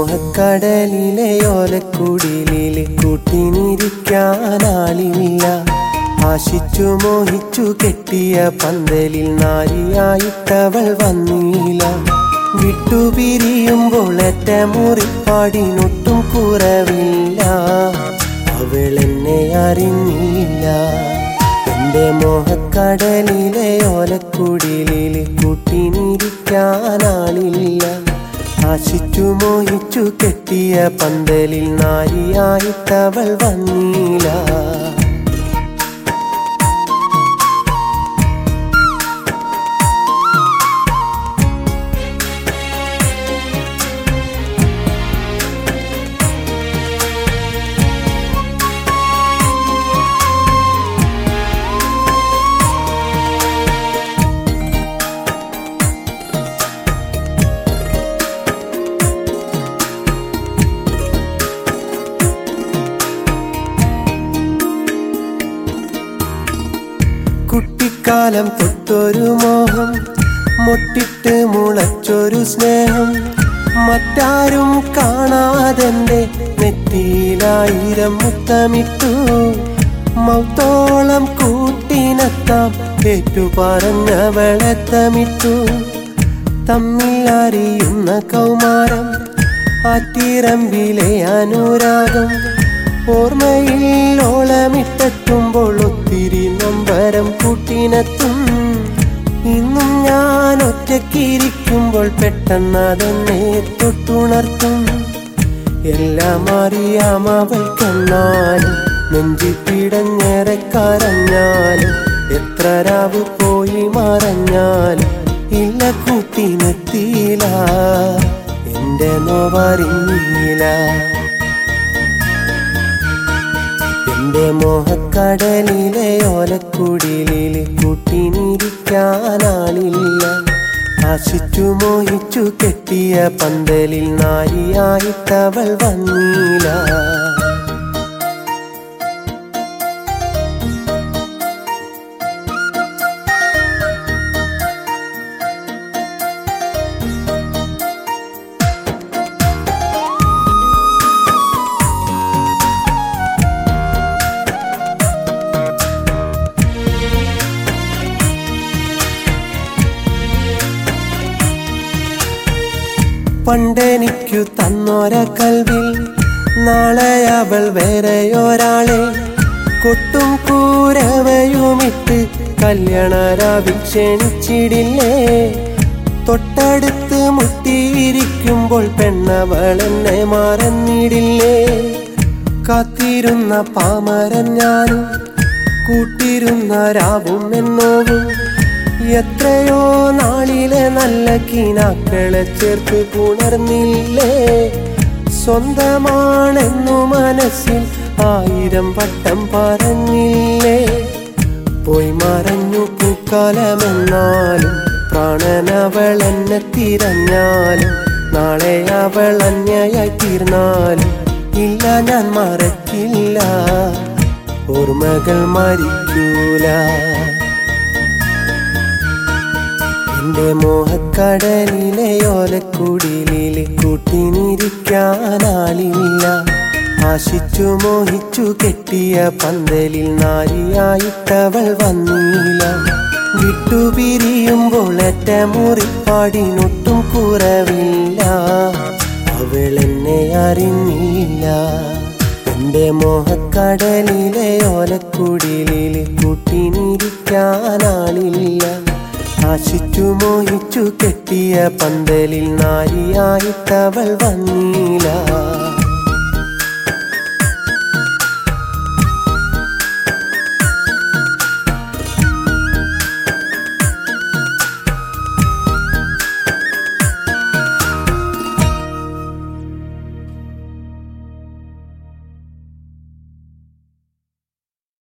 മോഹക്കടലിലെ ഓലക്കുടിലിലെ കൂട്ടിനിരിക്കാനാളില്ല ആശിച്ചു മോഹിച്ചു കെട്ടിയ പന്തലിൽ നാരിയായിട്ടവൾ വന്നില്ല വിട്ടുപിരിയുമ്പോൾ ഏറ്റ മുറിപ്പാടിനൊട്ടും കുറവില്ല അവൾ എന്നെ അറിഞ്ഞില്ല എന്റെ മോഹക്കടലിലെ ഓലക്കുടിലിലെ കൂട്ടിനിരിക്കാനാളില്ല ആശിച്ചു മോഹിച്ചു കെട്ടിയ പന്തലിൽ നാരിയായിട്ടവൾ വന്നില്ല കുട്ടിക്കാലം തൊട്ടൊരു മോഹം മുട്ടിട്ട് മുളച്ചൊരു സ്നേഹം മറ്റാരും കാണാതെന്റെ നെറ്റിയിലായിരം മുത്തമിട്ടു മൗത്തോളം കൂട്ടിനെത്താം ഏറ്റു പറഞ്ഞവളെത്തമിട്ടു തമ്മിൽ അറിയുന്ന കൗമാരം ആറ്റിറമ്പിലെ അനുരാഗം ഓർമ്മയിൽ ഓളമിട്ടെത്തുമ്പോൾ ഒത്തിരി നമ്പരം കൂട്ടിനെത്തും ഇന്നും ഞാൻ ഒറ്റക്കിരിക്കുമ്പോൾ പെട്ടെന്ന് അതെന്നെ തൊട്ടുണർത്തും എല്ലാം അറിയാം അവൾക്കെന്നാലും നെഞ്ചി പിടഞ്ഞേറെ കരഞ്ഞാലും എത്ര രാവ് പോയി മറഞ്ഞാലും ഇല്ല കൂട്ടിനെത്തിയില്ല എന്റെ നോവറിഞ്ഞില്ല എന്റെ മോഹക്കടലിലെ ഓലക്കുടിലിലെ കൂട്ടിനിരിക്കാനാളില്ല ആശിച്ചു മോഹിച്ചു കെട്ടിയ പന്തലിൽ നാരിയായിട്ടവൾ വന്നില്ല പണ്ടെനിക്കു തന്നോര കൽവിൽ നാളെ അവൾ വേറെയൊരാളെ കൊട്ടും കൂരവയുമിട്ട് കല്യാണരാവിൽ ക്ഷണിച്ചിടില്ലേ തൊട്ടടുത്ത് മുട്ടിയിരിക്കുമ്പോൾ പെണ്ണവൾ എന്നെ മറന്നിടില്ലേ കാത്തിരുന്ന പാമരൻ ഞാനും കൂട്ടിരുന്ന രാവും എന്നോവും എത്രയോ നാളിലെ നല്ല കിനാക്കളെ ചേർത്ത് പുണർന്നില്ലേ സ്വന്തമാണെന്നു മനസ്സിൽ ആയിരം വട്ടം പറഞ്ഞില്ലേ പോയി മറഞ്ഞു പൂക്കാലമെന്നാലും പ്രാണനവൾ എന്നെ തിരഞ്ഞാലും നാളെ അവൾ അന്യായി തീർന്നാലും ഇല്ല ഞാൻ മറക്കില്ല ഓർമ്മകൾ മരിക്കൂല എന്റെ മോഹക്കടലിലെ ഓലക്കുടിലിലെ കൂട്ടിനിരിക്കാനാളില്ല ആശിച്ചു മോഹിച്ചു കെട്ടിയ പന്തലിൽ നാരിയായിട്ടവൾ വന്നില്ല വിട്ടുപിരിയുമ്പോൾ ഏറ്റ മുറിപ്പാടിനൊട്ടും കുറവില്ല അവൾ എന്നെ അറിഞ്ഞില്ല എന്റെ മോഹക്കടലിലെ ഓലക്കുടിലിലെ കൂട്ടിനിരിക്കാനാളില്ല ആശിച്ചു മോഹിച്ചു കെട്ടിയ പന്തലിൽ നാരിയായിട്ടവൾ വന്നില്ല